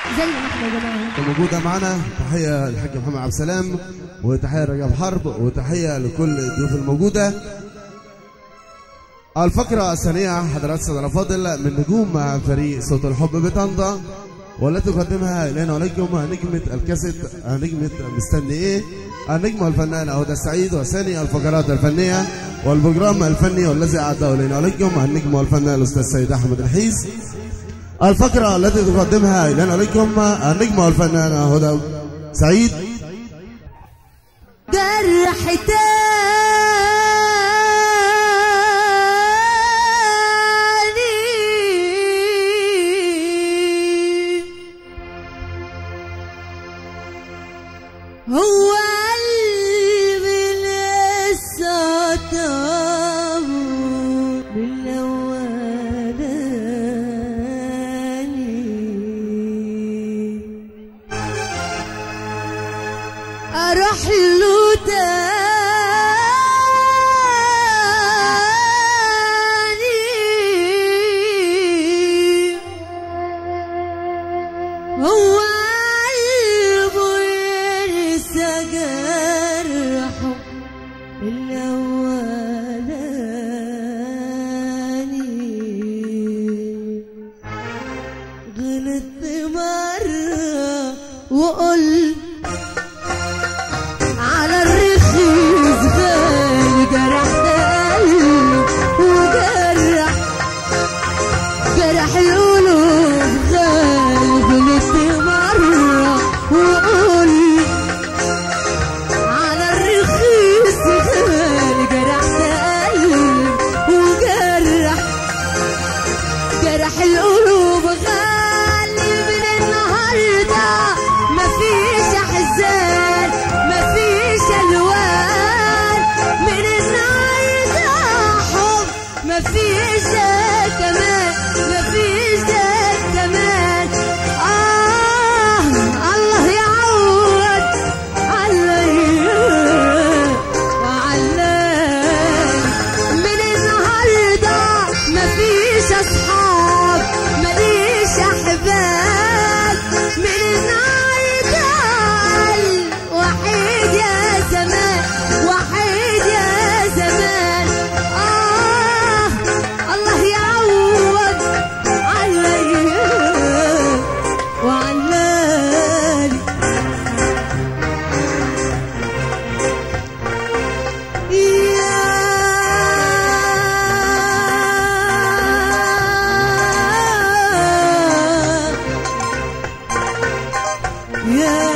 زي ما احنا يا جماعه موجودة معنا تحية للحاج محمد عبد السلام وتحية لرجب حرب وتحية لكل الضيوف الموجودة الفقرة الثانية حضرات السادة الأفاضل من نجوم فريق صوت الحب بطنطا والتي تقدمها إلينا وليكم نجمة الكاسيت نجمة مستني إيه النجم الفنان هدى السعيد وثاني الفقرات الفنية والبروجرام الفني والذي أعده إلينا وليكم النجم والفنان الأستاذ سيد أحمد الحيس الفقرة التي تقدمها إلينا وليكم النجم والفنان هدى سعيد جرح تاني هو قلبي لسه طابه بالأولاني اروح له تاني هو قلبه ينسى جرحه الأولاني غلطت مرة وقلت على الرخيص بالي جرحت قلبي وجرح جرح القلوب غالي غلطت مرة وقلت على الرخيص غالي جرحت قلبي وجرح جرح القلوب غالي من النهارده مفيش احزان مفيش الوان من النهارده حب مفيش ده كمان مفيش ده كمان اه الله يعوض الله يعوض وعلان من النهارده مفيش اصحاب ماليش احباب من النهارده وحيد يا زمان وحيد يا زمان اه الله يعوض علي وعلاني يا